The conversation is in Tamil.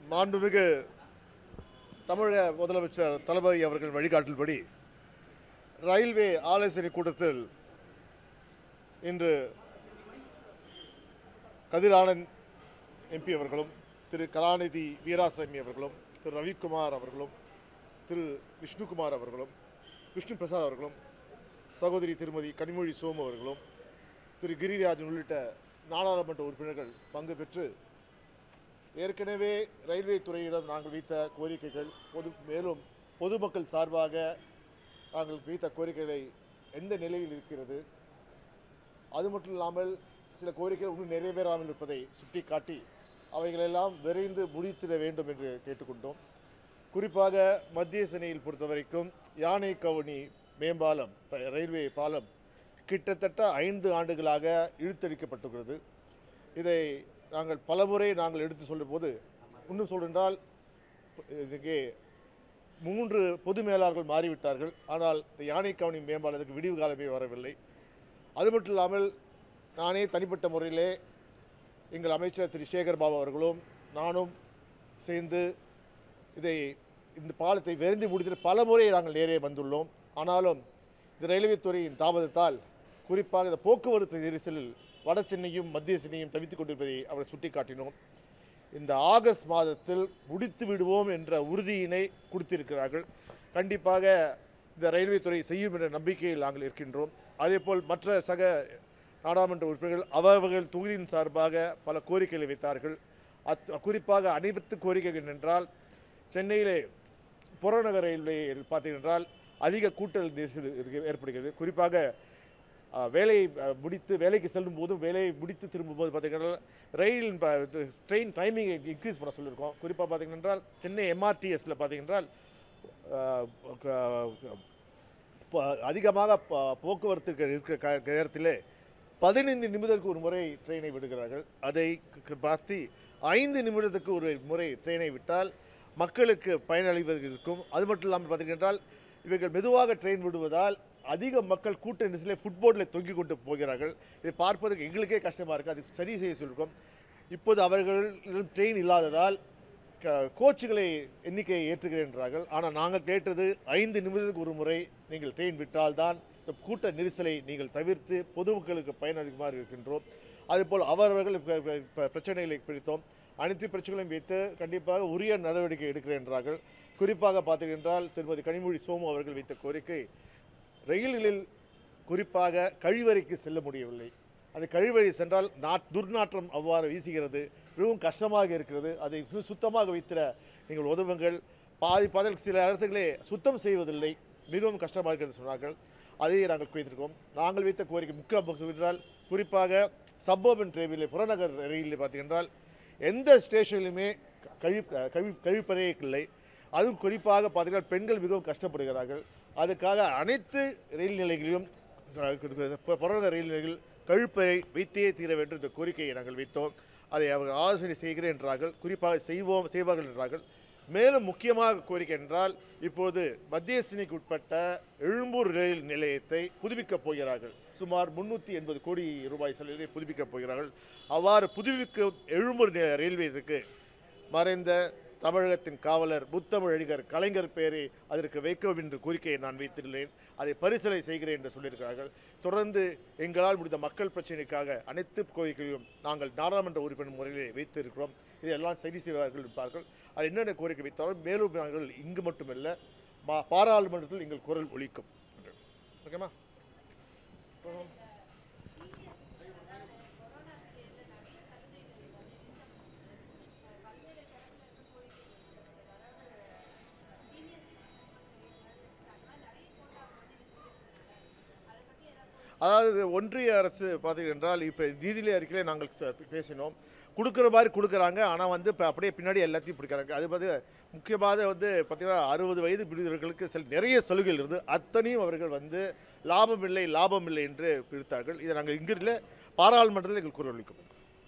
மாண்புமிகு தமிழக முதலமைச்சர் தளபதி அவர்கள் வழிகாட்டல்படி ரயில்வே ஆலோசனை கூட்டத்தில் இன்று கதிர் ஆனந்த் எம்பி அவர்களும் திரு கலாநிதி வீராசாமி அவர்களும் திரு ரவிக்குமார் அவர்களும் திரு விஷ்ணுகுமார் அவர்களும் விஷ்ணு பிரசாத் அவர்களும் சகோதரி திருமதி கனிமொழி சோமு அவர்களும் திரு கிரிராஜன் உள்ளிட்ட நாடாளுமன்ற உறுப்பினர்கள் பங்கு பெற்று ஏற்கனவே ரயில்வே துறையிடம் நாங்கள் வைத்த கோரிக்கைகள் பொது மேலும் பொதுமக்கள் சார்பாக நாங்கள் வைத்த கோரிக்கைகளை எந்த நிலையில் இருக்கிறது அது மட்டும் இல்லாமல் சில கோரிக்கைகள் இன்னும் நிறைவேறாமல் இருப்பதை சுட்டிக்காட்டி அவைகளெல்லாம் விரைந்து முடித்திட வேண்டும் என்று கேட்டுக்கொண்டோம் குறிப்பாக மத்திய சென்னையில் பொறுத்தவரைக்கும் யானை கவுனி மேம்பாலம் ர- ரயில்வே பாலம் கிட்டத்தட்ட ஐந்து ஆண்டுகளாக இழுத்தடிக்கப்பட்டுகிறது இதை நாங்கள் பலமுறை நாங்கள் எடுத்து சொல்லும் போது இன்னும் சொல்றென்றால் இதுக்கு மூன்று பொது மேலாளர்கள் மாறிவிட்டார்கள் ஆனால் இந்த யானை கவனி மேம்பாலத்துக்கு விடிவு காலமே வரவில்லை அது மட்டும் இல்லாமல் நானே தனிப்பட்ட முறையிலே எங்கள் அமைச்சர் திரு சேகர் பாபு அவர்களும் நானும் சேர்ந்து இதை இந்த பாலத்தை விரைந்து முடித்து பல முறை நாங்கள் நேரே வந்துள்ளோம் ஆனாலும் இந்த ரயில்வே துறையின் தாமதத்தால் குறிப்பாக இந்த போக்குவரத்து நெரிசலில் வட சென்னையும் மத்திய சென்னையும் தவித்துக் கொண்டிருப்பதை அவர் சுட்டிக்காட்டினோம் இந்த ஆகஸ்ட் மாதத்தில் முடித்து விடுவோம் என்ற உறுதியினை கொடுத்திருக்கிறார்கள் கண்டிப்பாக இந்த ரயில்வே துறை செய்யும் என்ற நம்பிக்கையில் நாங்கள் இருக்கின்றோம் அதேபோல் மற்ற சக நாடாளுமன்ற உறுப்பினர்கள் அவர்கள் தொகுதியின் சார்பாக பல கோரிக்கைகளை வைத்தார்கள் அத் குறிப்பாக அனைத்து கோரிக்கைகள் என்றால் சென்னையிலே புறநகர் ரயில்வேயில் பார்த்தீங்கன்றால் அதிக கூட்டல் நெரிசல் இருக்கு- ஏற்படுகிறது குறிப்பாக அஹ், வேலையை அஹ், முடித்து வேலைக்கு செல்லும் போதும் வேலையை முடித்து திரும்பும்போது பார்த்தீங்கன்னா ரயில் ட்ரெயின் டைமிங் இன்க்ரீஸ் பண்ண சொல்லியிருக்கோம் குறிப்பாக பார்த்தீங்கன்னா சென்னை எம்ஆர்டிஎஸில் பார்த்தீங்கன்னா அதிகமாக ப- போக்குவரத்து இருக்கிற க- நேரத்திலே பதினைந்து நிமிடத்துக்கு ஒரு முறை ட்ரெயினை விடுகிறார்கள் அதை க- க- மாற்றி ஐந்து நிமிடத்துக்கு ஒரு முறை ட்ரெயினை விட்டால் மக்களுக்கு பயனளிவது இருக்கும் அது மட்டும் இல்லாமல் பார்த்தீங்கன்றால் இவர்கள் மெதுவாக ட்ரெயின் விடுவதால் அதிக மக்கள் கூட்ட நெரிசலை ஃபுட்போர்டில் தொங்கிக் கொண்டு போகிறார்கள் இதை பார்ப்பதற்கு எங்களுக்கே கஷ்டமாக இருக்குது அது சரி செய்ய சொல்லியிருக்கோம் இப்போது அவர்கள் ட்ரெயின் இல்லாததால் க- கோச்சுகளை எண்ணிக்கையை ஏற்றுகிறேன்றார்கள் ஆனால் நாங்கள் கேட்டது ஐந்து நிமிடத்துக்கு ஒரு முறை நீங்கள் ட்ரெயின் விட்டால்தான் இந்த கூட்ட நெரிசலை நீங்கள் தவிர்த்து பொதுமக்களுக்கு பயனளிக்குமாறு இருக்கின்றோம் அதேபோல் அவரவர்கள் இப்ப- இப்ப- இப்ப பிரச்சனைகளை பிடித்தோம் அனைத்து பிரச்சனைகளையும் வைத்து கண்டிப்பாக உரிய நடவடிக்கை எடுக்கிறேன் என்றார்கள் குறிப்பாக பார்த்தீங்கன்றால் திருமதி கனிமொழி சோமு அவர்கள் வைத்த கோரிக்கை ரயில்களில் குறிப்பாக கழிவறைக்கு செல்ல முடியவில்லை அந்த கழிவறை சென்றால் நாட் துர்நாற்றம் அவ்வாறு வீசுகிறது மிகவும் கஷ்டமாக இருக்கிறது அதை சு- சுத்தமாக வைத்திட நீங்கள் உதவுங்கள் பாதி பாதல் சில இடத்துகளே சுத்தம் செய்வதில்லை மிகவும் கஷ்டமாக இருக்கிறது சொன்னார்கள் அதை நாங்கள் வைத்திருக்கோம் நாங்கள் வைத்த கோரிக்கை முக்கிய அம்சம் என்றால் குறிப்பாக சப்பர்பன் ரயிலில் புறநகர் ரயிலில் பார்த்தீங்கன்றால் எந்த ஸ்டேஷன்லையுமே கழி கழி கழிப்பறையே இல்லை அதுவும் குறிப்பாக பார்த்தீங்கன்னா பெண்கள் மிகவும் கஷ்டப்படுகிறார்கள் அதுக்காக அனைத்து ரயில் நிலையங்களிலும் ச- பு- புறநகர் ரயில் நிலையங்களில் கழிப்பறை வைத்தே தீர வேண்டும் என்ற கோரிக்கையை நாங்கள் வைத்தோம் அதை அவர்கள் ஆலோசனை செய்கிறேன் என்றார்கள் குறிப்பாக செய்வோம் செய்வார்கள் என்றார்கள் மேலும் முக்கியமாக கோரிக்கை என்றால் இப்போது மத்திய சென்னைக்கு உட்பட்ட எழும்பூர் ரயில் நிலையத்தை புதுப்பிக்கப் போகிறார்கள் சுமார் முன்னூற்றி எண்பது கோடி ரூபாய் செலவிலே புதுப்பிக்கப் போகிறார்கள் அவ்வாறு புதுப்பிக்க எழும்பூர் நி- ரயில்வே இருக்கு மறைந்த தமிழகத்தின் காவலர் முத்தமிழறிஞர் கலைஞர் பெயரை அதற்கு வைக்கவும் என்று கோரிக்கையை நான் வைத்துள்ளேன் அதை பரிசீலனை செய்கிறேன் என்று சொல்லியிருக்கிறார்கள் தொடர்ந்து எங்களால் முடிந்த மக்கள் பிரச்சனைக்காக அனைத்து கோரிக்கைகளையும் நாங்கள் நாடாளுமன்ற உறுப்பினர் முறையிலே வைத்திருக்கிறோம் இதையெல்லாம் சரி செய்வார்கள் இருப்பார்கள் அது என்னென்ன கோரிக்கை வைத்தாலும் மேலும் நாங்கள் இங்கு மட்டுமல்ல மா பாராளுமன்றத்தில் எங்கள் குரல் ஒலிக்கும் ஓகேமா அதாவது ஒன்றிய அரசு பார்த்தீங்க என்றால் இப்போ நீதிநிலை அறிக்கையிலே நாங்கள் ச- பேசினோம் கொடுக்குற மாதிரி கொடுக்குறாங்க ஆனால் வந்து இப்போ அப்படியே பின்னாடி எல்லாத்தையும் பிடிக்கிறாங்க அது வந்து முக்கியமாக வந்து பார்த்தீங்கன்னா அறுபது வயது பிடித்தவர்களுக்கு சில நிறைய சலுகைகள் இருந்து அத்தனையும் அவர்கள் வந்து லாபம் இல்லை லாபம் இல்லை என்று பிரித்தார்கள் இதை நாங்கள் இங்கிருந்த பாராளுமன்றத்தில் எங்கள் குரல் அளிக்கும்